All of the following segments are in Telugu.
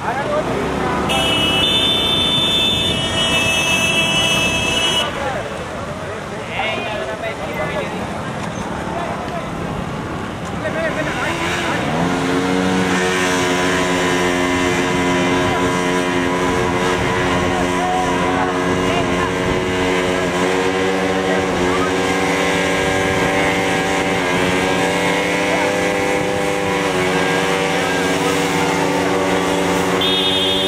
ఆ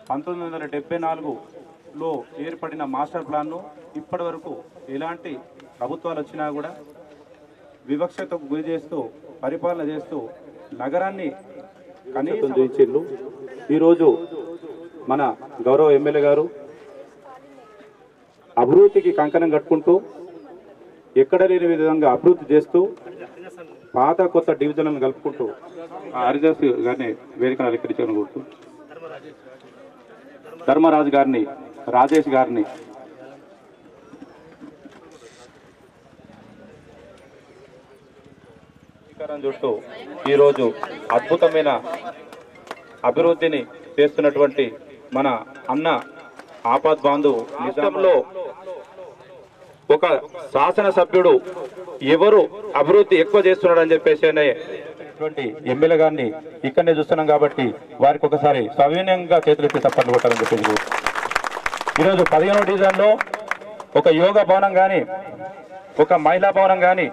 పంతొమ్మిది వందల డెబ్బై నాలుగులో ఏర్పడిన మాస్టర్ ప్లాన్ను ఇప్పటి వరకు ఎలాంటి ప్రభుత్వాలు వచ్చినా కూడా వివక్షతకు గురి చేస్తూ పరిపాలన చేస్తూ నగరాన్ని కనీసం చూపించిండ్రు ఈరోజు మన గౌరవ ఎమ్మెల్యే గారు అభివృద్ధికి కంకణం కట్టుకుంటూ ఎక్కడ లేని విధంగా అభివృద్ధి చేస్తూ పాత కొత్త డివిజన్లను కలుపుకుంటూ ఆ హరిదాస్ గారిని వేదికను అలంకరించని కోరుతూ ధర్మరాజు గారిని రాజేష్ గారిని శ్రీకారం చుట్టూ ఈరోజు అద్భుతమైన అభివృద్ధిని చేస్తున్నటువంటి మన అన్న ఆపద్ బాంధు నిజంలో ఒక శాసనసభ్యుడు ఎవరు అభివృద్ధి ఎక్కువ చేస్తున్నాడని చెప్పేసి అనేటువంటి ఎమ్మెల్యే గారిని ఇక్కడనే చూస్తున్నాం కాబట్టి వారికి ఒకసారి సవినయంగా చేతులెత్తి తప్పట్లు కొట్టాలని చెప్పేసి కోరుతున్నాం. ఈరోజు పదిహేనో డివిజన్లో ఒక యోగా భవనం కానీ ఒక మహిళా భవనం కానీ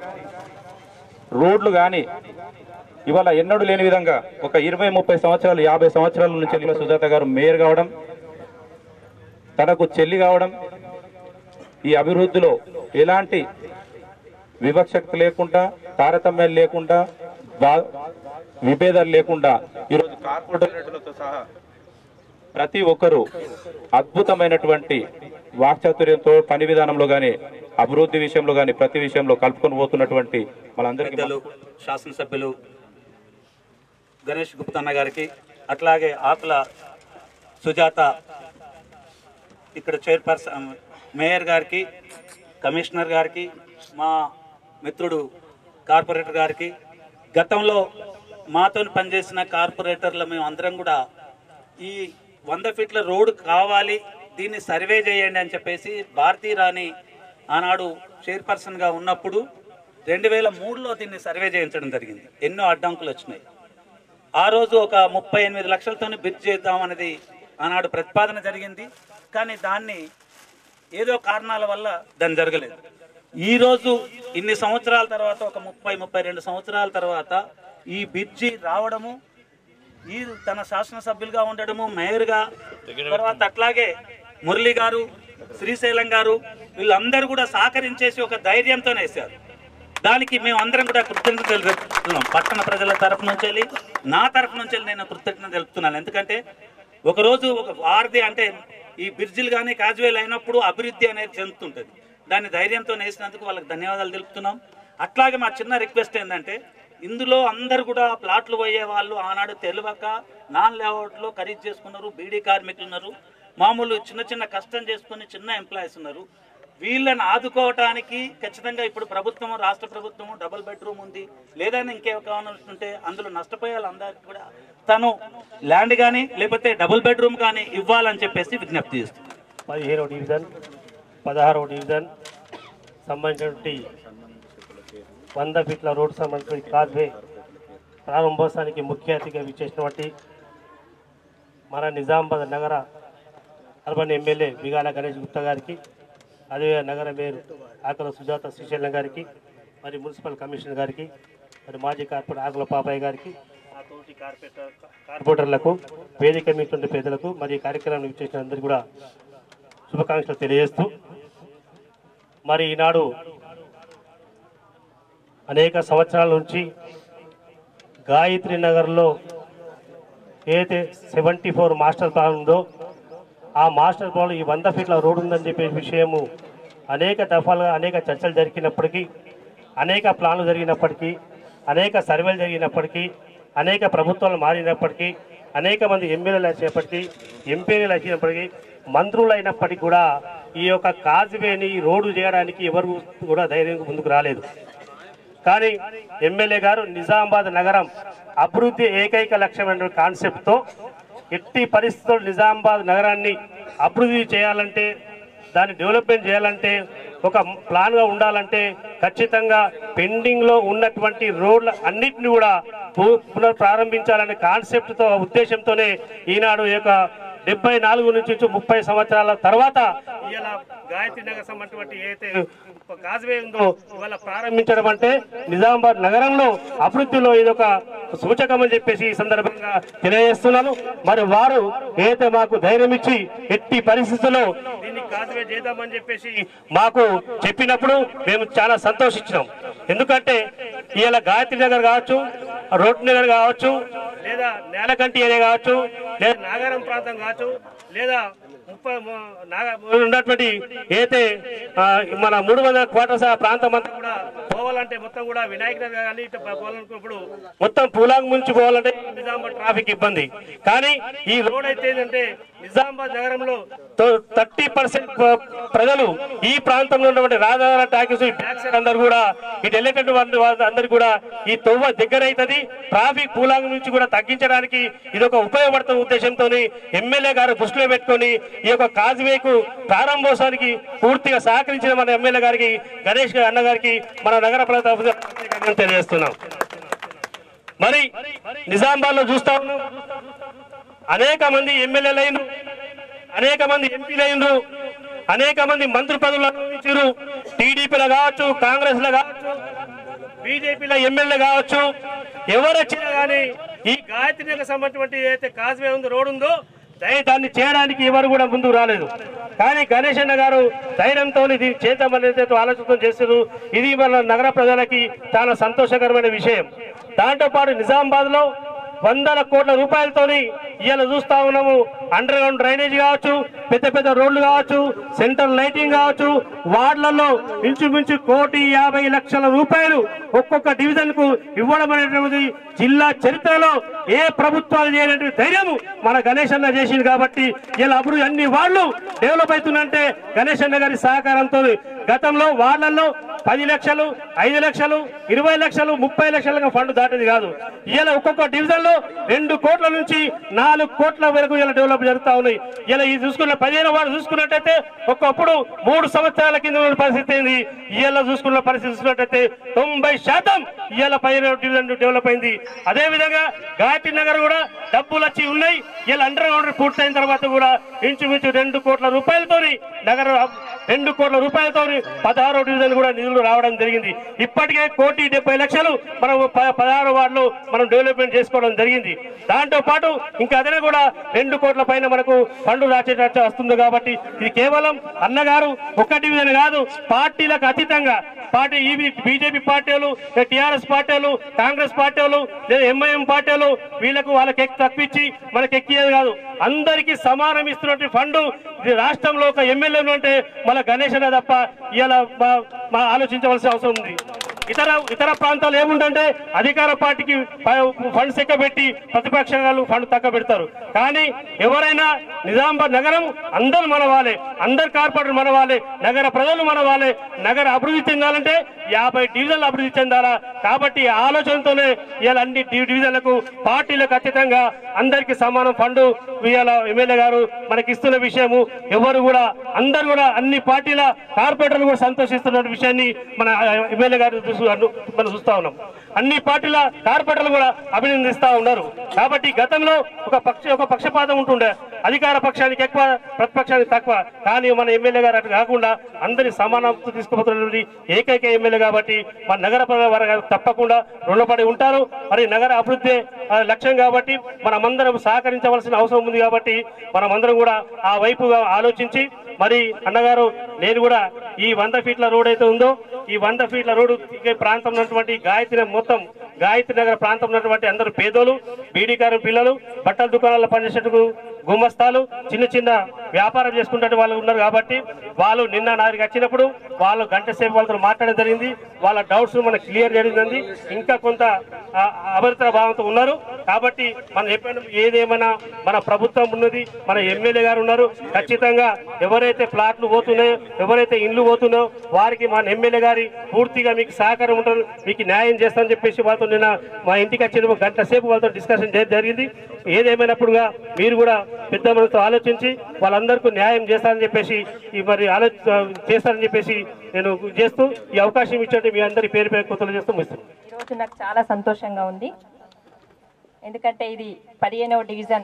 రోడ్లు కానీ ఇవాళ ఎన్నడూ లేని విధంగా ఒక ఇరవై ముప్పై సంవత్సరాలు యాభై సంవత్సరాల నుంచి ఇలా సుజాత గారు మేయర్ కావడం తనకు చెల్లి కావడం ఈ అభివృద్ధిలో ఎలాంటి వివక్షత లేకుండా తారతమ్యాలు లేకుండా బా- విభేదాలు లేకుండా ఈరోజు కార్పొరేటర్లతో సహా ప్రతి ఒక్కరూ అద్భుతమైనటువంటి వాక్చాతుర్యంతో పని విధానంలో కానీ అభివృద్ధి విషయంలో కానీ ప్రతి విషయంలో కలుపుకొని పోతున్నటువంటి మనందరికీ పెద్దలు శాసనసభ్యులు గణేష్ గుప్తన్న గారికి అట్లాగే ఆకుల సుజాత ఇక్కడ చైర్పర్సన్ మేయర్ గారికి కమిషనర్ గారికి మా మిత్రుడు కార్పొరేటర్ గారికి గతంలో మాతో పనిచేసిన కార్పొరేటర్లు మేము అందరం కూడా ఈ వంద ఫీట్ల రోడ్డు కావాలి దీన్ని సర్వే చేయండి అని చెప్పేసి భారతీ రాణి ఆనాడు చైర్పర్సన్గా ఉన్నప్పుడు రెండు వేల మూడులో దీన్ని సర్వే చేయించడం జరిగింది ఎన్నో అడ్డంకులు వచ్చినాయి ఆ రోజు ఒక ముప్పై ఎనిమిది లక్షలతోనే బిడ్ చేద్దాం అనేది ఆనాడు ప్రతిపాదన జరిగింది కానీ దాన్ని ఏదో కారణాల వల్ల దాన్ని జరగలేదు ఈ రోజు ఇన్ని సంవత్సరాల తర్వాత ఒక ముప్పై ముప్పై రెండు సంవత్సరాల తర్వాత ఈ బిడ్జి రావడము ఈ తన శాసనసభ్యులుగా ఉండడము మేయర్గా తర్వాత అట్లాగే మురళి గారు శ్రీశైలం గారు వీళ్ళందరూ కూడా సహకరించేసి ఒక ధైర్యంతోనే వేశారు దానికి మేము అందరం కూడా కృతజ్ఞతలు తెలుపుతున్నాం పట్టణ ప్రజల తరఫు నుంచి వెళ్ళి నా తరఫు నుంచి వెళ్ళి నేను కృతజ్ఞత తెలుపుతున్నాను ఎందుకంటే ఒకరోజు ఒక వారధి అంటే ఈ బ్రిడ్జిలు కానీ కాజువేలు అయినప్పుడు అభివృద్ధి అనేది చెందుతుంటుంది దాన్ని ధైర్యంతో వేసినందుకు వాళ్ళకి ధన్యవాదాలు తెలుపుతున్నాం అట్లాగే మా చిన్న రిక్వెస్ట్ ఏంటంటే ఇందులో అందరు కూడా ప్లాట్లు పోయే వాళ్ళు ఆనాడు తెలియక నాన్ లేఅవుట్లో ఖరీదు చేసుకున్నారు బీడీ కార్మికులు ఉన్నారు మామూలు చిన్న చిన్న కష్టం చేసుకుని చిన్న ఎంప్లాయీస్ ఉన్నారు వీళ్ళని ఆదుకోవటానికి ఖచ్చితంగా ఇప్పుడు ప్రభుత్వం రాష్ట్ర ప్రభుత్వం డబుల్ బెడ్రూమ్ ఉంది లేదని ఇంకే కావాలంటే అందులో నష్టపోయే వాళ్ళందరికీ కూడా తను ల్యాండ్ కానీ లేకపోతే డబుల్ బెడ్రూమ్ కానీ ఇవ్వాలని చెప్పేసి విజ్ఞప్తి చేస్తుంది పదిహేనవ డివిజన్ పదహారవ డివిజన్ సంబంధించినటువంటి వంద ఫీట్ల రోడ్డు సంబంధించిన కాజ్వే ప్రారంభోత్సవానికి ముఖ్య అతిథిగా విచ్చేసినటువంటి మన నిజామాబాద్ నగర అర్బన్ ఎమ్మెల్యే బిగాల గణేష్ గుప్తా గారికి అదే నగర మేయర్ ఆకుల సుజాత శ్రీశైలం గారికి మరి మున్సిపల్ కమిషనర్ గారికి మరి మాజీ కార్పొరేటర్ ఆకుల పాపయ్య గారికి ఆ తోటి కార్పొరేటర్ కార్పొరేటర్లకు వేదిక మీద పెద్దలకు మరి ఈ కార్యక్రమాన్ని విచ్చేసిన అందరికీ కూడా శుభాకాంక్షలు తెలియజేస్తూ మరి ఈనాడు అనేక సంవత్సరాల నుంచి గాయత్రి నగర్లో ఏదైతే సెవెంటీ ఫోర్ మాస్టర్ ప్లాన్ ఉందో ఆ మాస్టర్ ప్లాన్ ఈ వంద ఫీట్ల రోడ్డు ఉందని చెప్పే విషయము అనేక దఫాలుగా అనేక చర్చలు జరిగినప్పటికీ అనేక ప్లాన్లు జరిగినప్పటికీ అనేక సర్వేలు జరిగినప్పటికీ అనేక ప్రభుత్వాలు మారినప్పటికీ అనేక మంది ఎమ్మెల్యేలు వచ్చినప్పటికీ ఎంపీలు వచ్చినప్పటికీ మంత్రులు అయినప్పటికీ కూడా ఈ యొక్క కాజువేని రోడ్డు చేయడానికి ఎవరు కూడా ధైర్యంగా ముందుకు రాలేదు కానీ ఎమ్మెల్యే గారు నిజామాబాద్ నగరం అభివృద్ధి ఏకైక లక్ష్యమైన కాన్సెప్ట్తో ఎట్టి పరిస్థితుల్లో నిజామాబాద్ నగరాన్ని అభివృద్ధి చేయాలంటే దాన్ని డెవలప్మెంట్ చేయాలంటే ఒక ప్లాన్గా ఉండాలంటే ఖచ్చితంగా పెండింగ్లో ఉన్నటువంటి రోడ్ల అన్నిటిని కూడా పు- పునః ప్రారంభించాలనే కాన్సెప్ట్తో ఉద్దేశంతోనే ఈనాడు ఈ యొక్క డెబ్బై నాలుగు నుంచి ముప్పై సంవత్సరాల తర్వాత ఇలా గాయత్రి నగర్ సంబంధించినటువంటి ఏదైతే కాజ్వే ఉందో ఇవాళ ప్రారంభించడం అంటే నిజామాబాద్ నగరంలో అభివృద్ధిలో ఇదొక సూచకం అని చెప్పేసి ఈ సందర్భంగా తెలియజేస్తున్నాను మరి వారు ఏదైతే మాకు ధైర్యం ఇచ్చి ఎట్టి పరిస్థితుల్లో దీన్ని కాజ్వే చేద్దామని చెప్పేసి మాకు చెప్పినప్పుడు మేము చాలా సంతోషించినాం ఎందుకంటే ఇలా గాయత్రి నగర్ కావచ్చు రోడ్ నగర్ కావచ్చు లేదా నేలకంటి ఏరియా కావచ్చు లేదా నాగారం ప్రాంతం కావచ్చు లేదా ముప్పై ము- నాగ- ఉన్నటువంటి ఏదైతే ఆ, మన మూడు వందల క్వార్టర్స్ ఆ ప్రాంతం అంతా కూడా పోవాలంటే మొత్తం కూడా వినాయక నగర్ కానీ ఇటు పోవాలనుకున్నప్పుడు మొత్తం పూలాంగ్ నుంచి పోవాలంటే నిజామాబాద్ ట్రాఫిక్ ఇబ్బంది కానీ ఈ రోడ్ అయితే ఏంటంటే నిజామాబాద్ నగరంలో థర్టీ పర్సెంట్ ప్రజలు ఈ ప్రాంతంలో ఉన్నటువంటి రాధార టాకీస్ బ్యాక్ సైడ్ అందరు కూడా ఇటు వెళ్ళేటటువంటి వాళ్ళు వాళ్ళు అందరు కూడా ఈ తొవ్వ దగ్గర అవుతుంది ట్రాఫిక్ పూలాంగ్ నుంచి కూడా తగ్గించడానికి ఇది ఒక ఉపయోగపడుతున్న ఉద్దేశంతో ఎమ్మెల్యే గారు దృష్టిలో పెట్టుకొని ఈ యొక్క కాజ్వేకు ప్రారంభోత్సవానికి పూర్తిగా సహకరించిన మన ఎమ్మెల్యే గారికి గణేష్ గారి అన్న గారికి మన నగర ప్రజల తరఫున తెలియజేస్తున్నాం మరి నిజామాబాద్ లో చూస్తా ఉన్నాం అనేక మంది ఎమ్మెల్యేలు అయినరు అనేక మంది ఎంపీలు అయినరు అనేక మంది మంత్రి పదవులు అనుభవించారు టీడీపీలో కావచ్చు కాంగ్రెస్ లో కావచ్చు బీజేపీలో ఎమ్మెల్యే కావచ్చు ఎవరు వచ్చినా కానీ ఈ గాయత్రి నగర్ సంబంధించినటువంటి ఏదైతే కాజ్వే ఉందో రోడ్ ఉందో దయ దాన్ని చేయడానికి ఎవరు కూడా ముందుకు రాలేదు కానీ గణేష్ అన్న గారు ధైర్యంతో ఇది చేద్దామనేది ఆలోచన చేశారు ఇది మన నగర ప్రజలకి చాలా సంతోషకరమైన విషయం దాంతో పాటు నిజామాబాద్ లో వందల కోట్ల రూపాయలతోని ఇవాళ చూస్తా ఉన్నాము అండర్ గ్రౌండ్ డ్రైనేజ్ కావచ్చు పెద్ద పెద్ద రోడ్లు కావచ్చు సెంట్రల్ లైటింగ్ కావచ్చు వార్డులలో ఇంచుమించు కోటి యాభై లక్షల రూపాయలు ఒక్కొక్క డివిజన్ కు ఇవ్వడం అనేటువంటిది జిల్లా చరిత్రలో ఏ ప్రభుత్వాలు చేయనటువంటి ధైర్యం మన గణేష్ అన్న చేసింది కాబట్టి ఇలా అభివృద్ధి అన్ని వాళ్ళు డెవలప్ అవుతుందంటే గణేష్ అన్న గారి సహకారంతో గతంలో వార్డులలో పది లక్షలు ఐదు లక్షలు ఇరవై లక్షలు ముప్పై లక్షలుగా ఫండ్ దాటేది కాదు ఇలా ఒక్కొక్క డివిజన్ లో రెండు కోట్ల నుంచి నాలుగు కోట్ల వరకు ఇలా డెవలప్ జరుగుతా ఉన్నాయి ఇలా ఇది చూసుకున్న పదిహేను వారు చూసుకున్నట్టయితే ఒకప్పుడు మూడు సంవత్సరాల కింద ఉన్న పరిస్థితి ఏంది ఇలా చూసుకున్న పరిస్థితి చూసుకున్నట్టయితే తొంభై శాతం ఇలా పదిహేను డివిజన్ డెవలప్ అయింది అదే విధంగా ఘాటి నగర్ కూడా డబ్బులు వచ్చి ఉన్నాయి ఇలా అండర్ గ్రౌండ్ పూర్తయిన తర్వాత కూడా ఇంచుమించు రెండు కోట్ల రూపాయలతోని నగర రెండు కోట్ల రూపాయలతోని పదహారో డివిజన్ కూడా నిధులు రావడం జరిగింది ఇప్పటికే కోటి డెబ్బై లక్షలు మనం ప- పదహారు వార్డులు మనం డెవలప్మెంట్ చేసుకోవడం జరిగింది దాంతో పాటు ఇంకా అదే కూడా రెండు కోట్ల పైన మనకు ఫండ్ రాచేటట్టు వస్తుంది కాబట్టి ఇది కేవలం అన్నగారు ఒక డివిజన్ కాదు పార్టీలకు అతీతంగా పార్టీ ఈ బీజేపీ పార్టీలు టిఆర్ఎస్ పార్టీలు కాంగ్రెస్ పార్టీలు లేదా ఎంఐఎం పార్టీలు వీళ్ళకు వాళ్ళకి ఎక్కి తప్పించి మనకి ఎక్కియేది కాదు అందరికీ సమానం ఇస్తున్నటువంటి ఫండ్ ఇది రాష్ట్రంలో ఒక ఎమ్మెల్యే అంటే మన గణేష్ అనే తప్ప ఇలా మా ఆలోచించవలసిన అవసరం ఉంది ఇతర ఇతర ప్రాంతాలు ఏముందంటే అధికార పార్టీకి ప- ఫండ్స్ ఎక్కబెట్టి ప్రతిపక్షాలు ఫండ్ తక్కువ పెడతారు కానీ ఎవరైనా నిజామాబాద్ నగరం అందరూ మన వాళ్ళే అందరు కార్పొరేటర్ మన వాళ్ళే నగర ప్రజలు మన వాళ్ళే నగర అభివృద్ధి చెందాలంటే యాభై డివిజన్లు అభివృద్ధి చెందాలా కాబట్టి ఈ ఆలోచనతోనే ఇవాళ అన్ని డి- డివిజన్లకు పార్టీలకు అతీతంగా అందరికి సమానం ఫండ్ ఇవాళ ఎమ్మెల్యే గారు మనకి ఇస్తున్న విషయము ఎవరు కూడా అందరు కూడా అన్ని పార్టీల కార్పొరేటర్లు కూడా సంతోషిస్తున్న విషయాన్ని మన ఎమ్మెల్యే గారు చూసు- అను- మనం చూస్తా ఉన్నాం అన్ని పార్టీల కార్పొరేటర్లు కూడా అభినందిస్తా ఉన్నారు కాబట్టి గతంలో ఒక పక్ష ఒక పక్షపాతం ఉంటుండే అధికార పక్షానికి ఎక్కువ ప్రతిపక్షానికి తక్కువ కానీ మన ఎమ్మెల్యే గారు అటు కాకుండా అందరి సమానత్వం తీసుకుపోతున్నటువంటి ఏకైక ఎమ్మెల్యే కాబట్టి మన నగర ప్రజల వారు తప్పకుండా రుణపడి ఉంటారు మరి నగర అభివృద్ధి ఆ, లక్ష్యం కాబట్టి మనమందరం సహకరించవలసిన అవసరం ఉంది కాబట్టి మనమందరం కూడా ఆ వైపుగా ఆలోచించి మరి అన్నగారు నేను కూడా ఈ వంద ఫీట్ల రోడ్ అయితే ఉందో ఈ వంద ఫీట్ల రోడ్డు ఈ ప్రాంతం ఉన్నటువంటి గాయత్రి మొత్తం గాయత్రి నగర ప్రాంతం ఉన్నటువంటి అందరూ పేదోలు బీడీకారు పిల్లలు బట్టల దుకాణాల్లో పనిచేసేందుకు గుమస్తాలు చిన్న చిన్న వ్యాపారం చేసుకుంటే వాళ్ళు ఉన్నారు కాబట్టి వాళ్ళు నిన్న నాటికి వచ్చినప్పుడు వాళ్ళు గంట సేపు వాళ్ళతో మాట్లాడడం జరిగింది వాళ్ళ డౌట్స్ మనకు క్లియర్ జరిగింది ఇంకా కొంత ఆ, అభద్రతా భావంతో ఉన్నారు కాబట్టి మనం ఎప్పుడైనా ఏదేమైనా మన ప్రభుత్వం ఉన్నది మన ఎమ్మెల్యే గారు ఉన్నారు ఖచ్చితంగా ఎవరైతే ప్లాట్లు పోతున్నాయో ఎవరైతే ఇండ్లు పోతున్నాయో వారికి మన ఎమ్మెల్యే గారి పూర్తిగా మీకు సహకారం ఉంటారు మీకు న్యాయం చేస్తామని చెప్పేసి వాళ్ళతో నిన్న మా ఇంటికి వచ్చిన ఒక గంట సేపు వాళ్ళతో డిస్కషన్ చేయడం జరిగింది ఏదేమైనప్పుడుగా మీరు కూడా పెద్ద మనతో ఆలోచించి వాళ్ళందరికీ న్యాయం చేస్తారని చెప్పేసి ఈ మరి ఆలో చేస్తారని చెప్పేసి నేను చేస్తూ ఈ అవకాశం ఇచ్చినట్టు మీ అందరి పేరు పేరు కొత్తలు చేస్తూ ముగిస్తున్నాను ఈరోజు నాకు చాలా సంతోషంగా ఉంది ఎందుకంటే ఇది పదిహేనవ డివిజన్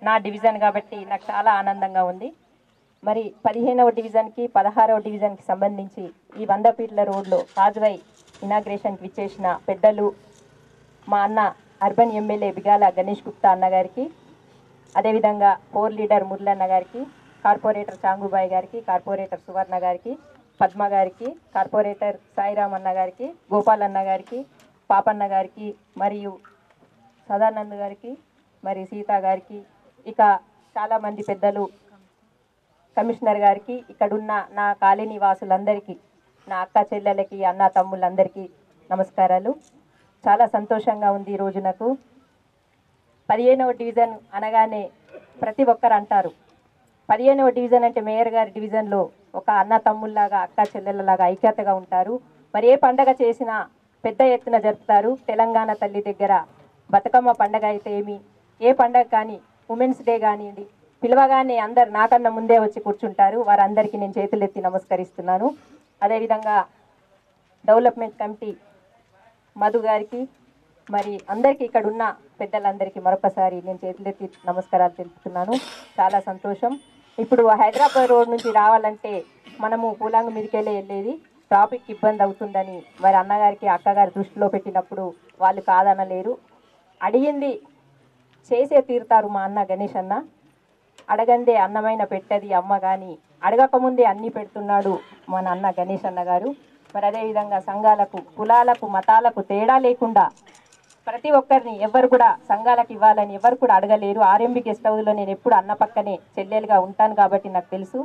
నా డివిజన్ కాబట్టి నాకు చాలా ఆనందంగా ఉంది మరి పదిహేనవ డివిజన్కి పదహారవ డివిజన్కి సంబంధించి ఈ వంద ఫీట్ల రోడ్లో కాజ్వై ఇనాగ్రేషన్కి విచ్చేసిన పెద్దలు మా అన్న అర్బన్ ఎమ్మెల్యే బిగాల గణేష్ గుప్తా అన్న గారికి అదేవిధంగా పోర్ లీడర్ మురళన్న గారికి కార్పొరేటర్ చాంగుబాయి గారికి కార్పొరేటర్ సువర్ణ గారికి పద్మ గారికి కార్పొరేటర్ సాయిరామ్ అన్న గారికి గోపాల్ అన్న గారికి పాపన్న గారికి మరియు సదానంద్ గారికి మరి సీత గారికి ఇక చాలామంది పెద్దలు కమిషనర్ గారికి ఇక్కడున్న నా కాలనీ వాసులందరికీ నా అక్క చెల్లెలకి అన్న తమ్ముళ్ళందరికీ నమస్కారాలు చాలా సంతోషంగా ఉంది ఈ రోజు నాకు పదిహేనవ డివిజన్ అనగానే ప్రతి ఒక్కరు అంటారు పదిహేనవ డివిజన్ అంటే మేయర్ గారి డివిజన్లో ఒక అన్న తమ్ముళ్ళలాగా అక్క చెల్లెళ్ళలాగా ఐక్యతగా ఉంటారు మరి ఏ పండగ చేసినా పెద్ద ఎత్తున జరుపుతారు తెలంగాణ తల్లి దగ్గర బతుకమ్మ పండగ అయితే ఏమి ఏ పండగ కానీ ఉమెన్స్ డే కానివ్వండి పిలవగానే అందరు నాకన్నా ముందే వచ్చి కూర్చుంటారు వారందరికీ నేను చేతులెత్తి నమస్కరిస్తున్నాను అదేవిధంగా డెవలప్మెంట్ కమిటీ మధు గారికి మరి అందరికీ ఇక్కడ ఉన్న పెద్దలందరికీ మరొకసారి నేను చేతులెత్తి నమస్కారాలు తెలుపుతున్నాను చాలా సంతోషం ఇప్పుడు హైదరాబాద్ రోడ్ నుంచి రావాలంటే మనము పూలాంగ్ మీదకెళ్ళి వెళ్ళేది ట్రాఫిక్ ఇబ్బంది అవుతుందని మరి అన్నగారికి అక్కగారి దృష్టిలో పెట్టినప్పుడు వాళ్ళు కాదనలేరు అడిగింది చేసే తీరుతారు మా అన్న గణేష్ అన్న అడగందే అన్నమైన పెట్టది అమ్మ కానీ అడగకముందే అన్ని పెడుతున్నాడు మన అన్న గణేష్ అన్న గారు మరి అదేవిధంగా సంఘాలకు కులాలకు మతాలకు తేడా లేకుండా ప్రతి ఒక్కరిని ఎవరు కూడా సంఘాలకు ఇవ్వాలని ఎవరు కూడా అడగలేరు ఆర్ఎంబి గెస్ట్ హౌస్లో నేను ఎప్పుడు అన్న పక్కనే చెల్లెలుగా ఉంటాను కాబట్టి నాకు తెలుసు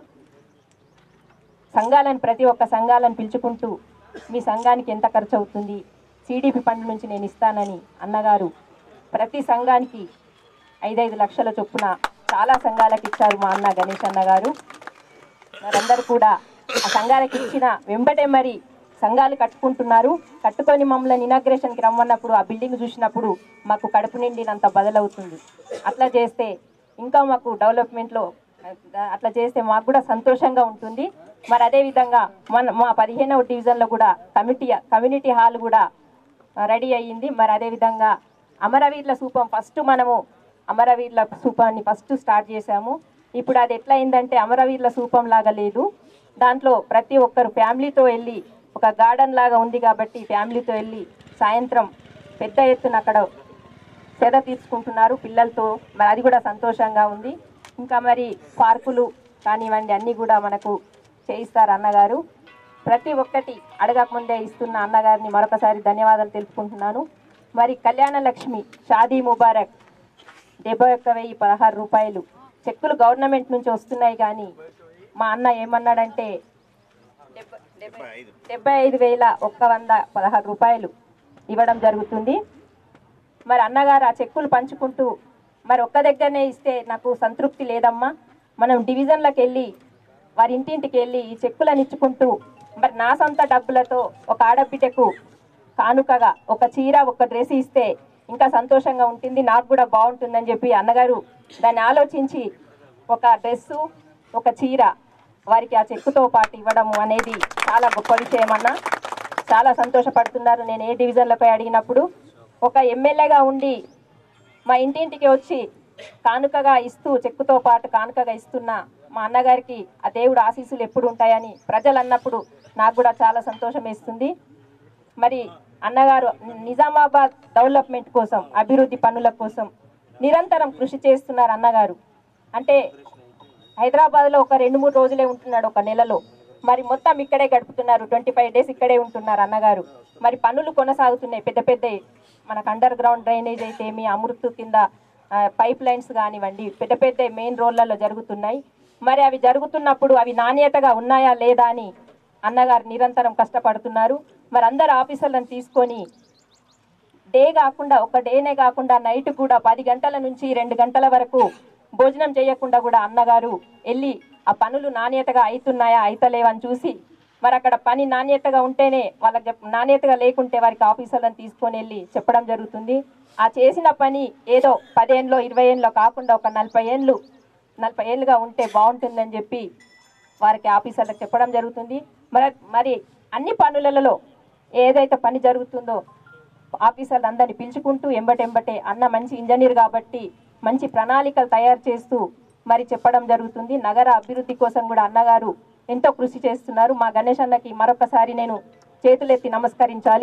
సంఘాలను ప్రతి ఒక్క సంఘాలను పిలుచుకుంటూ మీ సంఘానికి ఎంత ఖర్చు అవుతుంది సిడిపి ఫండ్ నుంచి నేను ఇస్తానని అన్నగారు ప్రతి సంఘానికి ఐదైదు లక్షల చొప్పున చాలా సంఘాలకు ఇచ్చారు మా అన్న గణేష్ అన్న గారు వారందరూ కూడా ఆ సంఘాలకు ఇచ్చిన వెంబటే మరి సంఘాలు కట్టుకుంటున్నారు కట్టుకొని మమ్మల్ని ఇనాగ్రేషన్కి రమ్మన్నప్పుడు ఆ బిల్డింగ్ చూసినప్పుడు మాకు కడుపు నిండినంత బదలవుతుంది అట్లా చేస్తే ఇంకా మాకు డెవలప్మెంట్లో అట్లా చేస్తే మాకు కూడా సంతోషంగా ఉంటుంది మరి అదే విధంగా మన మా పదిహేనవ డివిజన్లో కూడా కమిటీ కమ్యూనిటీ హాల్ కూడా రెడీ అయ్యింది మరి అదే విధంగా అమరవీరుల సూపం ఫస్ట్ మనము అమరవీరుల సూపాన్ని ఫస్ట్ స్టార్ట్ చేశాము ఇప్పుడు అది ఎట్లా అయిందంటే అమరవీరుల సూపం లాగా లేదు దాంట్లో ప్రతి ఒక్కరు ఫ్యామిలీతో వెళ్ళి ఒక గార్డెన్ లాగా ఉంది కాబట్టి ఫ్యామిలీతో వెళ్ళి సాయంత్రం పెద్ద ఎత్తున అక్కడ సేద తీర్చుకుంటున్నారు పిల్లలతో మరి అది కూడా సంతోషంగా ఉంది ఇంకా మరి పార్కులు కానివ్వండి అన్నీ కూడా మనకు చేయిస్తారు అన్నగారు ప్రతి ఒక్కటి అడగకముందే ఇస్తున్న అన్నగారిని మరొకసారి ధన్యవాదాలు తెలుపుకుంటున్నాను మరి కళ్యాణ లక్ష్మి షాదీ ముబారక్ డెబ్బై ఒక్క వెయ్యి పదహారు రూపాయలు చెక్కులు గవర్నమెంట్ నుంచి వస్తున్నాయి కానీ మా అన్న ఏమన్నాడంటే డెబ్బై- డెబ్బై- డెబ్బై ఐదు వేల ఒక్క వంద పదహారు రూపాయలు ఇవ్వడం జరుగుతుంది మరి అన్నగారు ఆ చెక్కులు పంచుకుంటూ మరి ఒక్క దగ్గరనే ఇస్తే నాకు సంతృప్తి లేదమ్మా మనం డివిజన్లకు వెళ్ళి వారి ఇంటింటికి వెళ్ళి ఈ చెక్కులను ఇచ్చుకుంటూ మరి నా సొంత డబ్బులతో ఒక ఆడబిడ్డకు కానుకగా ఒక చీర ఒక డ్రెస్ ఇస్తే ఇంకా సంతోషంగా ఉంటుంది నాకు కూడా బాగుంటుందని చెప్పి అన్నగారు దాన్ని ఆలోచించి ఒక డ్రెస్సు ఒక చీర వారికి ఆ చెక్కుతో పాటు ఇవ్వడము అనేది చాలా గొప్ప విషయం అన్న చాలా సంతోషపడుతున్నారు నేను ఏ డివిజన్లపై అడిగినప్పుడు ఒక ఎమ్మెల్యేగా ఉండి మా ఇంటింటికి వచ్చి కానుకగా ఇస్తూ చెక్కుతో పాటు కానుకగా ఇస్తున్న మా అన్నగారికి ఆ దేవుడు ఆశీస్సులు ఎప్పుడు ఉంటాయని ప్రజలు అన్నప్పుడు నాకు కూడా చాలా సంతోషం వేస్తుంది మరి అన్నగారు నిజామాబాద్ డెవలప్మెంట్ కోసం అభివృద్ధి పనుల కోసం నిరంతరం కృషి చేస్తున్నారు అన్నగారు అంటే హైదరాబాద్లో ఒక రెండు మూడు రోజులే ఉంటున్నాడు ఒక నెలలో మరి మొత్తం ఇక్కడే గడుపుతున్నారు ట్వంటీ ఫైవ్ డేస్ ఇక్కడే ఉంటున్నారు అన్నగారు మరి పనులు కొనసాగుతున్నాయి పెద్ద పెద్ద మనకు అండర్ గ్రౌండ్ డ్రైనేజ్ అయితే మీ అమృత్ కింద ఆ, పైప్ లైన్స్ కానివ్వండి పెద్ద పెద్ద మెయిన్ రోడ్లలో జరుగుతున్నాయి మరి అవి జరుగుతున్నప్పుడు అవి నాణ్యతగా ఉన్నాయా లేదా అని అన్నగారు నిరంతరం కష్టపడుతున్నారు మరి అందరు ఆఫీసర్లను తీసుకొని డే కాకుండా ఒక డేనే కాకుండా నైట్ కూడా పది గంటల నుంచి రెండు గంటల వరకు భోజనం చేయకుండా కూడా అన్నగారు వెళ్ళి ఆ పనులు నాణ్యతగా అవుతున్నాయా అయితలేవని చూసి మరి అక్కడ పని నాణ్యతగా ఉంటేనే వాళ్ళకి చెప్- నాణ్యతగా లేకుంటే వారికి ఆఫీసర్లను తీసుకొని వెళ్ళి చెప్పడం జరుగుతుంది ఆ చేసిన పని ఏదో పదేళ్ళలో ఇరవై ఏళ్ళలో కాకుండా ఒక నలభై ఏళ్ళు నలభై ఏళ్ళుగా ఉంటే బాగుంటుందని చెప్పి వారికి ఆఫీసర్లకు చెప్పడం జరుగుతుంది మరి మరి అన్ని పనులలో ఏదైతే పని జరుగుతుందో ఆఫీసర్లు అందరిని పిలుచుకుంటూ ఎంబటెంబటే అన్న మంచి ఇంజనీర్ కాబట్టి మంచి ప్రణాళికలు తయారు చేస్తూ మరి చెప్పడం జరుగుతుంది నగర అభివృద్ధి కోసం కూడా అన్నగారు ఎంతో కృషి చేస్తున్నారు మా గణేష్ అన్నకి మరొకసారి నేను చేతులెత్తి నమస్కరించాలి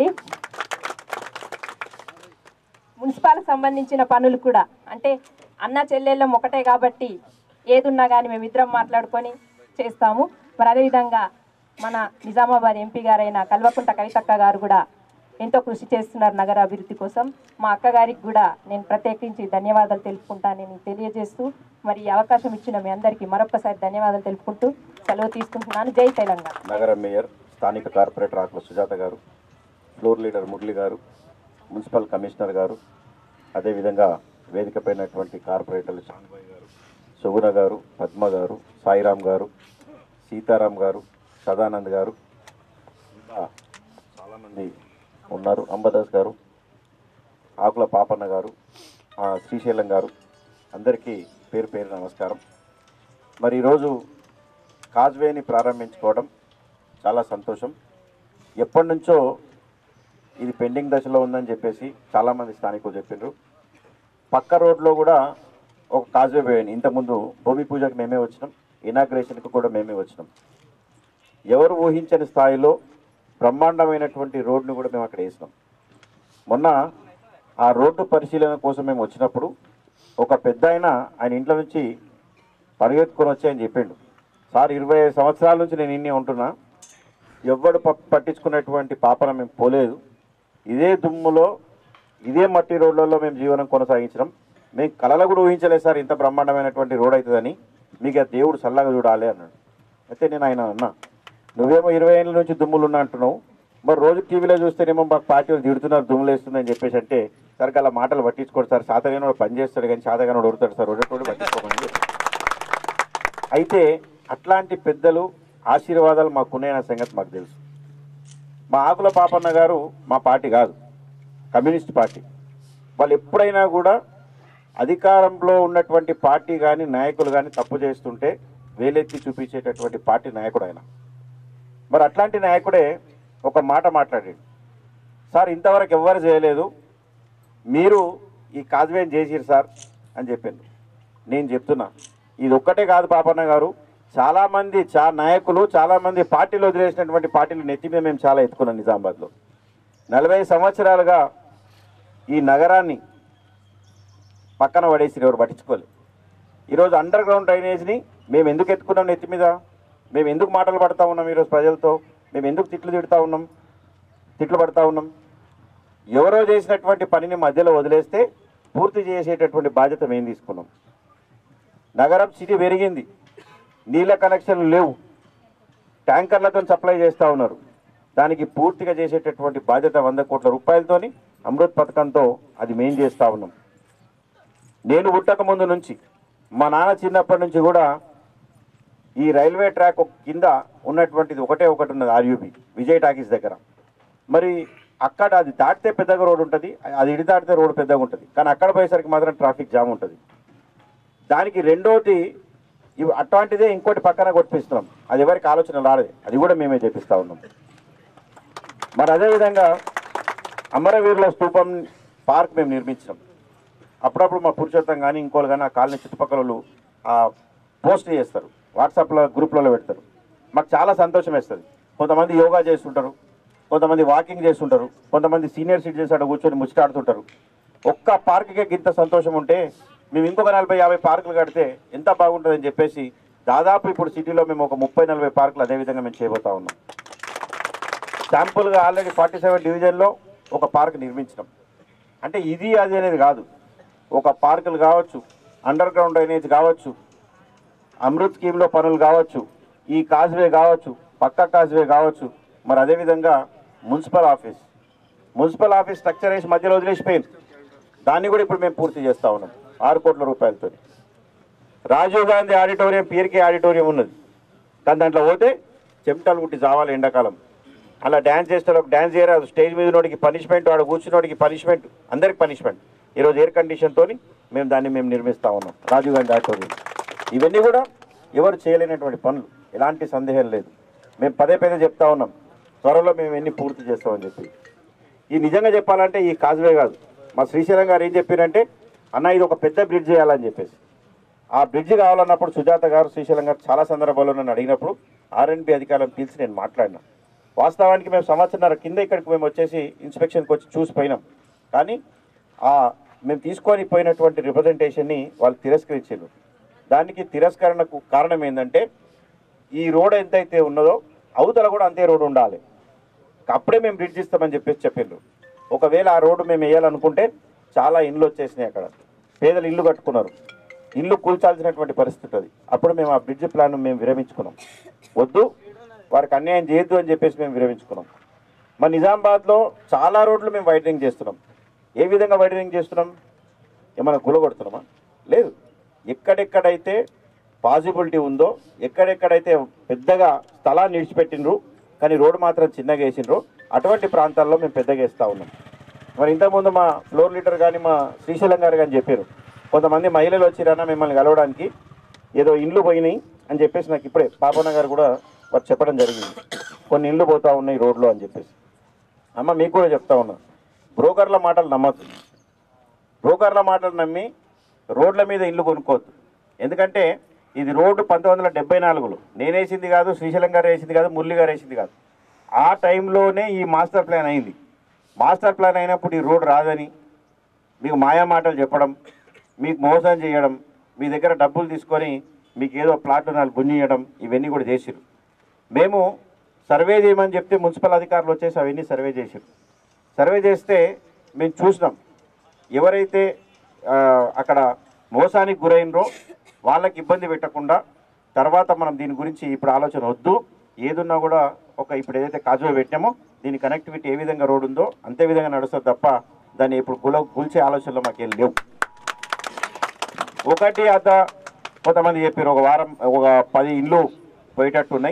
మున్సిపాల్కి సంబంధించిన పనులు కూడా అంటే అన్న చెల్లెళ్ళం ఒకటే కాబట్టి ఏదున్నా కానీ మేమిద్దరం మాట్లాడుకొని చేస్తాము మరి అదేవిధంగా మన నిజామాబాద్ ఎంపీ గారైన కల్వకుంట కవితక్క గారు కూడా ఎంతో కృషి చేస్తున్నారు నగర అభివృద్ధి కోసం మా అక్కగారికి కూడా నేను ప్రత్యేకించి ధన్యవాదాలు తెలుపుకుంటానని తెలియజేస్తూ మరి ఈ అవకాశం ఇచ్చిన మీ అందరికీ మరొకసారి ధన్యవాదాలు తెలుపుకుంటూ సెలవు తీసుకుంటున్నాను జై తెలంగాణ నగర మేయర్ స్థానిక కార్పొరేటర్ ఆకుల సుజాత గారు ఫ్లోర్ లీడర్ మురళి గారు మున్సిపల్ కమిషనర్ గారు అదేవిధంగా వేదికపైనటువంటి కార్పొరేటర్లు చాంగ్బాయ్ గారు సుగుణ గారు పద్మ గారు సాయిరామ్ గారు సీతారాం గారు సదానంద్ గారు ఇంకా చాలామంది ఉన్నారు అంబదాస్ గారు ఆకుల పాపన్న గారు ఆ, శ్రీశైలం గారు అందరికీ పేరు పేరు నమస్కారం మరి ఈరోజు కాజ్వేని ప్రారంభించుకోవడం చాలా సంతోషం ఎప్పటి నుంచో ఇది పెండింగ్ దశలో ఉందని చెప్పేసి చాలామంది స్థానికులు చెప్పిండ్రు పక్క రోడ్లో కూడా ఒక కాజ్వే పోయింది ఇంతకుముందు భూమి పూజకు మేమే వచ్చినాం ఇనాగ్రేషన్కి కూడా మేమే వచ్చినాం ఎవరు ఊహించని స్థాయిలో బ్రహ్మాండమైనటువంటి రోడ్ను కూడా మేము అక్కడ వేసినాం మొన్న ఆ రోడ్డు పరిశీలన కోసం మేము వచ్చినప్పుడు ఒక పెద్ద ఆయన ఆయన ఇంట్లో నుంచి పరిగెత్తుకొని వచ్చి ఆయన చెప్పిండు సార్ ఇరవై ఐదు సంవత్సరాల నుంచి నేను ఇన్ని ఉంటున్నా ఎవ్వడు ప- పట్టించుకున్నటువంటి పాపన మేము పోలేదు ఇదే దుమ్ములో ఇదే మట్టి రోడ్లలో మేము జీవనం కొనసాగించడం మేము కళలో కూడా ఊహించలేదు సార్ ఇంత బ్రహ్మాండమైనటువంటి రోడ్ అవుతుందని మీకు ఆ దేవుడు చల్లగా చూడాలి అన్నాడు అయితే నేను ఆయన అన్నా నువ్వేమో ఇరవై ఏళ్ళ నుంచి దుమ్ములు ఉన్నా అంటున్నావు మరి రోజు టీవీలో చూస్తేనేమో మాకు పార్టీ వాళ్ళు తిడుతున్నారు దుమ్ములు వేస్తుందని చెప్పేసి అంటే సార్ అలా మాటలు పట్టించుకోడు సార్ సాతగానోడు పని చేస్తాడు కానీ సాతగానోడు ఉడతాడు సార్ ఒకటి పట్టించుకోమని చెప్పి. అయితే అట్లాంటి పెద్దలు ఆశీర్వాదాలు మాకున్నాయన్న సంగతి మాకు తెలుసు మా ఆకుల పాపన్న గారు మా పార్టీ కాదు కమ్యూనిస్ట్ పార్టీ వాళ్ళు ఎప్పుడైనా కూడా అధికారంలో ఉన్నటువంటి పార్టీ కానీ నాయకులు కానీ తప్పు చేస్తుంటే వేలెత్తి చూపించేటటువంటి పార్టీ నాయకుడు ఆయన మరి అట్లాంటి నాయకుడే ఒక మాట మాట్లాడాడు సార్ ఇంతవరకు ఎవ్వరు చేయలేదు మీరు ఈ కాజ్వేన్ చేసిరు సార్ అని చెప్పింది నేను చెప్తున్నా ఇది ఒక్కటే కాదు పాపన్న గారు చాలామంది చా నాయకులు చాలామంది పార్టీలు వదిలేసినటువంటి పార్టీలు నెత్తి మీద మేము చాలా ఎత్తుకున్నాం నిజామాబాద్లో నలభై సంవత్సరాలుగా ఈ నగరాన్ని పక్కన పడేసి ఎవరు పట్టించుకోలేదు ఈరోజు అండర్ గ్రౌండ్ డ్రైనేజ్ని మేము ఎందుకు ఎత్తుకున్నాం నెత్తి మీద మేము ఎందుకు మాటలు పడతా ఉన్నాం ఈరోజు ప్రజలతో మేము ఎందుకు తిట్లు తిడుతూ ఉన్నాం తిట్లు పడతా ఉన్నాం ఎవరో చేసినటువంటి పనిని మధ్యలో వదిలేస్తే పూర్తి చేసేటటువంటి బాధ్యత మేము తీసుకున్నాం నగరం సిటీ పెరిగింది నీళ్ళ కనెక్షన్లు లేవు ట్యాంకర్లతో సప్లై చేస్తూ ఉన్నారు దానికి పూర్తిగా చేసేటటువంటి బాధ్యత వంద కోట్ల రూపాయలతోని అమృత్ పథకంతో అది మేం చేస్తూ ఉన్నాం నేను పుట్టక ముందు నుంచి మా నాన్న చిన్నప్పటి నుంచి కూడా ఈ రైల్వే ట్రాక్ కింద ఉన్నటువంటిది ఒకటే ఒకటి ఉన్నది ఆర్యూబి విజయ్ టాకీస్ దగ్గర మరి అక్కడ అది దాటితే పెద్దగా రోడ్ ఉంటుంది అది ఇడి దాటితే రోడ్ పెద్దగా ఉంటుంది కానీ అక్కడ పోయేసరికి మాత్రం ట్రాఫిక్ జామ్ ఉంటుంది దానికి రెండోది ఇవి అట్లాంటిదే ఇంకోటి పక్కన కొట్టిస్తున్నాం అది ఎవరికి ఆలోచన రాలేదు అది కూడా మేమే చేపిస్తా ఉన్నాం మరి అదేవిధంగా అమరవీరుల స్తూపం పార్క్ మేము నిర్మించినాం అప్పుడప్పుడు మా పురుషోత్తం కానీ ఇంకోళ్ళు కానీ ఆ కాలనీ చుట్టుపక్కల వాళ్ళు ఆ, పోస్ట్ చేస్తారు వాట్సాప్లో గ్రూప్లలో పెడతారు మాకు చాలా సంతోషం వేస్తుంది కొంతమంది యోగా చేస్తుంటారు కొంతమంది వాకింగ్ చేస్తుంటారు కొంతమంది సీనియర్ సిటిజన్స్ అక్కడ కూర్చొని ముచ్చటాడుతుంటారు ఒక్క పార్క్కే ఇంత సంతోషం ఉంటే మేము ఇంకొక నలభై యాభై పార్కులు కడితే ఎంత బాగుంటుందని చెప్పేసి దాదాపు ఇప్పుడు సిటీలో మేము ఒక ముప్పై నలభై పార్కులు అదేవిధంగా మేము చేయబోతా ఉన్నాం శాంపుల్గా ఆల్రెడీ ఫార్టీ సెవెన్ డివిజన్లో ఒక పార్క్ నిర్మించినాం అంటే ఇది అది అనేది కాదు ఒక పార్కులు కావచ్చు అండర్ గ్రౌండ్ డ్రైనేజ్ కావచ్చు అమృత్ స్కీమ్లో పనులు కావచ్చు ఈ కాజ్వే కావచ్చు పక్క కాజ్వే కావచ్చు మరి అదేవిధంగా municipal office municipal office structure వేసి మధ్యలో వదిలేసిపోయింది దాన్ని కూడా ఇప్పుడు మేము పూర్తి చేస్తా ఉన్నాం ఆరు కోట్ల రూపాయలతో రాజీవ్ గాంధీ ఆడిటోరియం పీర్కే ఆడిటోరియం ఉన్నది కానీ దాంట్లో పోతే చెమటలు కుట్టి చావాలి ఎండాకాలం అలా డ్యాన్స్ చేస్తే ఒక డ్యాన్స్ చేయరాదు స్టేజ్ మీద ఉన్నోడికి పనిష్మెంట్ వాడు కూర్చున్నోడికి పనిష్మెంట్ అందరికి పనిష్మెంట్ ఈరోజు ఎయిర్ కండిషన్తో మేము దాన్ని మేము నిర్మిస్తా ఉన్నాం రాజీవ్ గాంధీ ఆడిటోరియం ఇవన్నీ కూడా ఎవరు చేయలేనటువంటి పనులు ఎలాంటి సందేహం లేదు మేము పదే పదే చెప్తా ఉన్నాం త్వరలో మేము ఎన్ని పూర్తి చేస్తామని చెప్పి ఈ నిజంగా చెప్పాలంటే ఈ కాజ్వే కాదు మా శ్రీశైలం గారు ఏం చెప్పారంటే అన్న ఇది ఒక పెద్ద బ్రిడ్జ్ చేయాలని చెప్పేసి ఆ బ్రిడ్జ్ కావాలన్నప్పుడు సుజాత గారు శ్రీశైలం గారు చాలా సందర్భాల్లో నన్ను అడిగినప్పుడు ఆర్ఎన్బి అధికారులను పిలిచి నేను మాట్లాడినా వాస్తవానికి మేము సంవత్సరాల కింద ఇక్కడికి మేము వచ్చేసి ఇన్స్పెక్షన్కి వచ్చి చూసి పోయినాం కానీ ఆ మేము తీసుకొని పోయినటువంటి రిప్రజెంటేషన్ని వాళ్ళు తిరస్కరించారు దానికి తిరస్కరణకు కారణం ఏంటంటే ఈ రోడ్ ఎంతైతే ఉన్నదో అవతల కూడా అంతే రోడ్ ఉండాలి అప్పుడే మేము బ్రిడ్జ్ ఇస్తామని చెప్పేసి చెప్పిండ్రు ఒకవేళ ఆ రోడ్డు మేము వేయాలనుకుంటే చాలా ఇండ్లు వచ్చేసినాయి అక్కడ పేదలు ఇల్లు కట్టుకున్నారు ఇల్లు కూల్చాల్సినటువంటి పరిస్థితి అది అప్పుడు మేము ఆ బ్రిడ్జ్ ప్లాన్ మేము విరమించుకున్నాం వద్దు వారికి అన్యాయం చేయొద్దు అని చెప్పేసి మేము విరమించుకున్నాం మన నిజామాబాద్లో చాలా రోడ్లు మేము వైడనింగ్ చేస్తున్నాం ఏ విధంగా వైడనింగ్ చేస్తున్నాం ఏమైనా గులగొడుతున్నామా లేదు ఎక్కడెక్కడైతే పాసిబిలిటీ ఉందో ఎక్కడెక్కడైతే పెద్దగా స్థలాన్ని విడిచిపెట్టినరు కానీ రోడ్డు మాత్రం చిన్నగా వేసిండ్రు అటువంటి ప్రాంతాల్లో మేము పెద్దగా వేస్తూ ఉన్నాం మరి ఇంతకుముందు మా ఫ్లోర్ లీడర్ కానీ మా శ్రీశైలం గారు కానీ చెప్పారు కొంతమంది మహిళలు వచ్చిరన్నా మిమ్మల్ని కలవడానికి ఏదో ఇండ్లు పోయినాయి అని చెప్పేసి నాకు ఇప్పుడే పాపన్న గారు కూడా వారు చెప్పడం జరిగింది కొన్ని ఇండ్లు పోతా ఉన్నాయి రోడ్లో అని చెప్పేసి అమ్మ మీకు కూడా చెప్తా ఉన్నా బ్రోకర్ల మాటలు నమ్మద్దు బ్రోకర్ల మాటలు నమ్మి రోడ్ల మీద ఇల్లు కొనుక్కోవద్దు ఎందుకంటే ఇది రోడ్డు పంతొమ్మిది వందల డెబ్బై నాలుగులో నేను వేసింది కాదు శ్రీశైలం గారు వేసింది కాదు మురళి గారు వేసింది కాదు ఆ టైంలోనే ఈ మాస్టర్ ప్లాన్ అయింది మాస్టర్ ప్లాన్ అయినప్పుడు ఈ రోడ్ రాదని మీకు మాయా మాటలు చెప్పడం మీకు మోసం చేయడం మీ దగ్గర డబ్బులు తీసుకొని మీకు ఏదో ప్లాట్లు నాలుగు గుంజియడం ఇవన్నీ కూడా చేసిరు మేము సర్వే చేయమని చెప్తే మున్సిపల్ అధికారులు వచ్చేసి అవన్నీ సర్వే చేసిరు సర్వే చేస్తే మేము చూసినాం ఎవరైతే ఆ, అక్కడ మోసానికి గురైనరో వాళ్ళకి ఇబ్బంది పెట్టకుండా తర్వాత మనం దీని గురించి ఇప్పుడు ఆలోచన వద్దు ఏదున్నా కూడా ఒక ఇప్పుడు ఏదైతే కాజువే పెట్టామో దీని కనెక్టివిటీ ఏ విధంగా రోడ్ ఉందో అంతే విధంగా నడుస్తుంది తప్ప దాన్ని ఇప్పుడు గుల కూల్చే ఆలోచనలో మాకేం లేవు ఒకటి అత కొంతమంది చెప్పారు ఒక వారం ఒక పది ఇళ్ళు పోయేటట్టు ఉన్నాయి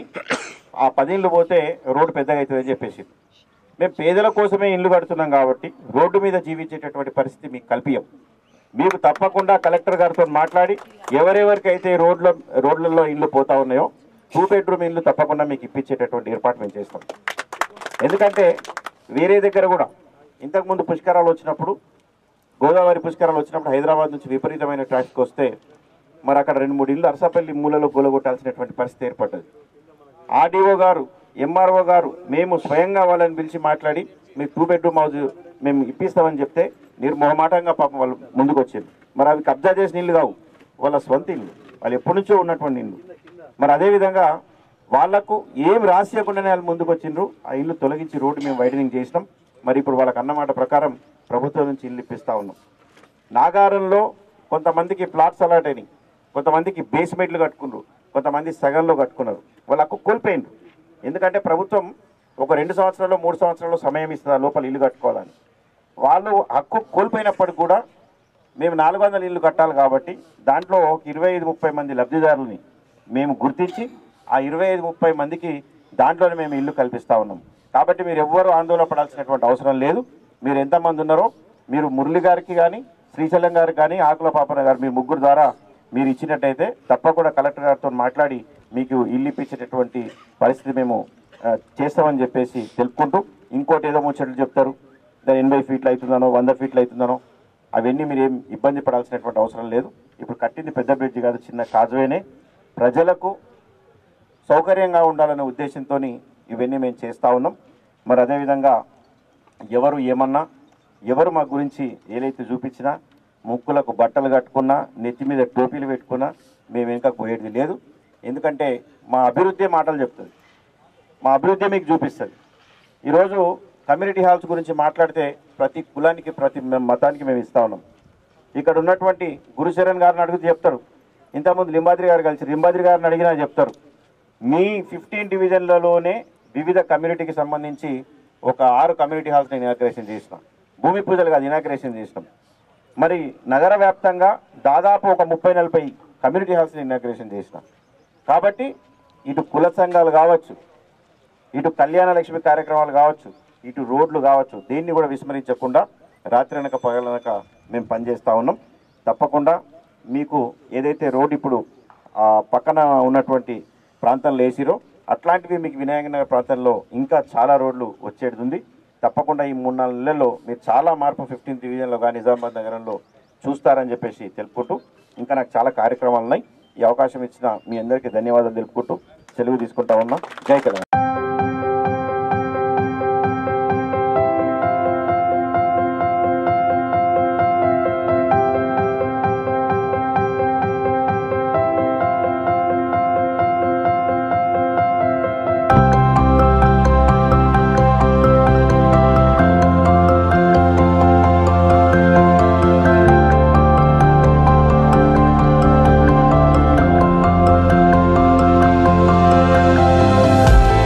ఆ పది ఇళ్ళు పోతే రోడ్డు పెద్దగా అవుతుందని చెప్పేసి మేము పేదల కోసమే ఇల్లు కడుతున్నాం కాబట్టి రోడ్డు మీద జీవించేటటువంటి పరిస్థితి మీకు కల్పియం మీకు తప్పకుండా కలెక్టర్ గారితో మాట్లాడి ఎవరెవరికైతే రోడ్ల రోడ్లలో ఇల్లు పోతా ఉన్నాయో టూ బెడ్రూమ్ ఇల్లు తప్పకుండా మీకు ఇప్పించేటటువంటి ఏర్పాటు మేము చేస్తాం ఎందుకంటే వేరే దగ్గర కూడా ఇంతకుముందు పుష్కరాలు వచ్చినప్పుడు గోదావరి పుష్కరాలు వచ్చినప్పుడు హైదరాబాద్ నుంచి విపరీతమైన ట్రాఫిక్ వస్తే మరి అక్కడ రెండు మూడు ఇల్లు అరసపల్లి మూలలో గొలగొట్టాల్సినటువంటి పరిస్థితి ఏర్పడ్డది ఆర్డీఓ గారు ఎంఆర్ఓ గారు మేము స్వయంగా వాళ్ళని పిలిచి మాట్లాడి మీకు టూ బెడ్రూమ్ హౌస్ మేము ఇప్పిస్తామని చెప్తే నిర్మోహమాటంగా పాపం వాళ్ళు ముందుకు వచ్చారు మరి అవి కబ్జా చేసిన ఇల్లు కావు వాళ్ళ స్వంత ఇల్లు వాళ్ళు ఎప్పటి నుంచో ఉన్నటువంటి ఇల్లు మరి అదేవిధంగా వాళ్లకు ఏం రాసియకుండానే వాళ్ళు ముందుకు వచ్చిండ్రు ఆ ఇల్లు తొలగించి రోడ్డు మేము వైడనింగ్ చేసినాం మరి ఇప్పుడు వాళ్ళకి అన్నమాట ప్రకారం ప్రభుత్వం నుంచి ఇల్లు ఇప్పిస్తా ఉన్నాం నాగారంలో కొంతమందికి ప్లాట్స్ అలాట్ అయినాయి కొంతమందికి బేస్మెంట్లు కట్టుకున్నారు కొంతమంది సగంలో కట్టుకున్నారు వాళ్ళ హక్కు కోల్పోయిండ్రు ఎందుకంటే ప్రభుత్వం ఒక రెండు సంవత్సరాలు మూడు సంవత్సరాలు సమయం ఇస్తుంది ఆ లోపల ఇల్లు కట్టుకోవాలని వాళ్ళు హక్కు కోల్పోయినప్పటికి కూడా మేము నాలుగు వందల ఇల్లు కట్టాలి కాబట్టి దాంట్లో ఒక ఇరవై ఐదు ముప్పై మంది లబ్ధిదారులని మేము గుర్తించి ఆ ఇరవై ఐదు ముప్పై మందికి దాంట్లోనే మేము ఇల్లు కల్పిస్తా ఉన్నాం కాబట్టి మీరు ఎవ్వరూ ఆందోళన పడాల్సినటువంటి అవసరం లేదు మీరు ఎంతమంది ఉన్నారో మీరు మురళి గారికి కానీ శ్రీశైలం గారికి కానీ ఆకుల పాపన గారు మీ ముగ్గురు ద్వారా మీరు ఇచ్చినట్టయితే తప్పకుండా కలెక్టర్ గారితో మాట్లాడి మీకు ఇల్లు ఇప్పించేటటువంటి పరిస్థితి మేము ఆ, చేస్తామని చెప్పేసి తెలుపుకుంటూ ఇంకోటి ఏదో ముచ్చట్లు చెప్తారు దాని ఎనభై ఫీట్లు అవుతుందనో వంద ఫీట్లు అవుతుందనో అవన్నీ మీరు ఏం ఇబ్బంది పడాల్సినటువంటి అవసరం లేదు ఇప్పుడు కట్టింది పెద్ద బ్రిడ్జి కాదు చిన్న కాజువేనే ప్రజలకు సౌకర్యంగా ఉండాలనే ఉద్దేశంతో ఇవన్నీ మేము చేస్తూ ఉన్నాం మరి అదేవిధంగా ఎవరు ఏమన్నా ఎవరు మా గురించి ఏదైతే చూపించినా ముక్కులకు బట్టలు కట్టుకున్నా నెత్తి మీద టోపీలు పెట్టుకున్నా మేము వెనుక పోయేది లేదు ఎందుకంటే మా అభివృద్ధి మాటలు చెప్తుంది మా అభివృద్ధి మీకు చూపిస్తుంది ఈరోజు కమ్యూనిటీ హాల్స్ గురించి మాట్లాడితే ప్రతి కులానికి ప్రతి మతానికి మేము ఇస్తా ఉన్నాం ఇక్కడ ఉన్నటువంటి గురుశరణ్ గారిని అడిగితే చెప్తారు ఇంతకుముందు లింబాద్రి గారు కలిసి లింబాద్రి గారిని అడిగినా చెప్తారు మీ ఫిఫ్టీన్ డివిజన్లలోనే వివిధ కమ్యూనిటీకి సంబంధించి ఒక ఆరు కమ్యూనిటీ హాల్స్ని ఇనాగ్రేషన్ చేసినాం భూమి పూజలు కాదు ఇనాగ్రేషన్ చేసినాం మరి నగర వ్యాప్తంగా దాదాపు ఒక ముప్పై నలభై కమ్యూనిటీ హాల్స్ని ఇనాగ్రేషన్ చేసినాం కాబట్టి ఇటు కుల సంఘాలు కావచ్చు ఇటు కళ్యాణ లక్ష్మి కార్యక్రమాలు కావచ్చు ఇటు రోడ్లు కావచ్చు దీన్ని కూడా విస్మరించకుండా రాత్రి అనక పగలనక మేము పనిచేస్తూ ఉన్నాం తప్పకుండా మీకు ఏదైతే రోడ్ ఇప్పుడు ఆ పక్కన ఉన్నటువంటి ప్రాంతంలో వేసిరో అట్లాంటివి మీకు వినాయక నగర్ ప్రాంతంలో ఇంకా చాలా రోడ్లు వచ్చేది ఉంది తప్పకుండా ఈ మూడు నాలుగు నెలల్లో మీరు చాలా మార్పు ఫిఫ్టీన్త్ డివిజన్లో కానీ నిజామాబాద్ నగరంలో చూస్తారని చెప్పేసి తెలుపుకుంటూ ఇంకా నాకు చాలా కార్యక్రమాలు ఉన్నాయి ఈ అవకాశం ఇచ్చిన మీ అందరికీ ధన్యవాదాలు తెలుపుకుంటూ సెలవు తీసుకుంటా ఉన్నాం జై తెలంగాణ శ్రీ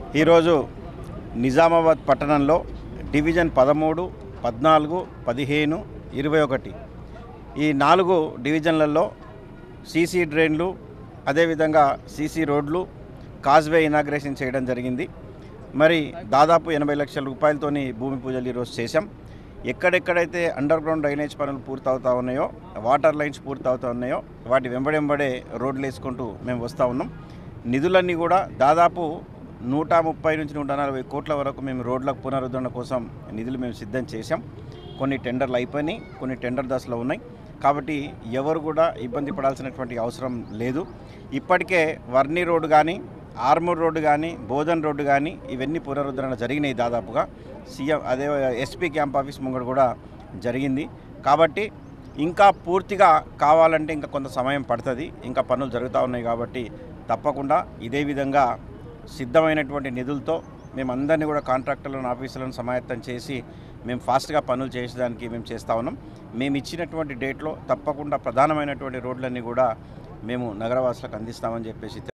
ఈరోజు నిజామాబాద్ పట్టణంలో డివిజన్ పదమూడు పద్నాలుగు పదిహేను ఇరవై ఒకటి ఈ నాలుగు డివిజన్లలో సీసీ డ్రైన్లు అదేవిధంగా సీసీ రోడ్లు కాజ్వే ఇనాగ్రేషన్ చేయడం జరిగింది మరి దాదాపు ఎనభై లక్షల రూపాయలతోని భూమి పూజలు ఈరోజు చేశాం ఎక్కడెక్కడైతే అండర్ గ్రౌండ్ డ్రైనేజ్ పనులు పూర్తవుతా ఉన్నాయో వాటర్ లైన్స్ పూర్తవుతా ఉన్నాయో వాటి వెంబడెంబడే రోడ్లు వేసుకుంటూ మేము వస్తూ ఉన్నాం నిధులన్నీ కూడా దాదాపు నూట ముప్పై నుంచి నూట నలభై కోట్ల వరకు మేము రోడ్లకు పునరుద్ధరణ కోసం నిధులు మేము సిద్ధం చేశాం కొన్ని టెండర్లు అయిపోయినాయి కొన్ని టెండర్ దశలో ఉన్నాయి కాబట్టి ఎవరు కూడా ఇబ్బంది పడాల్సినటువంటి అవసరం లేదు ఇప్పటికే వర్ణి రోడ్డు కానీ ఆర్మూర్ రోడ్డు కానీ బోధన్ రోడ్డు కానీ ఇవన్నీ పునరుద్ధరణ జరిగినాయి దాదాపుగా సీఎం అదే ఎస్పీ క్యాంప్ ఆఫీస్ ముంగడు కూడా జరిగింది కాబట్టి ఇంకా పూర్తిగా కావాలంటే ఇంకా కొంత సమయం పడుతుంది ఇంకా పనులు జరుగుతూ ఉన్నాయి కాబట్టి తప్పకుండా ఇదే విధంగా సిద్ధమైనటువంటి నిధులతో మేము అందరినీ కూడా కాంట్రాక్టర్లను ఆఫీసులను సమాయత్తం చేసి మేము ఫాస్ట్గా పనులు చేసేదానికి మేము చేస్తూ ఉన్నాం మేము ఇచ్చినటువంటి డేట్లో తప్పకుండా ప్రధానమైనటువంటి రోడ్లన్నీ కూడా మేము నగరవాసులకు అందిస్తామని చెప్పేసి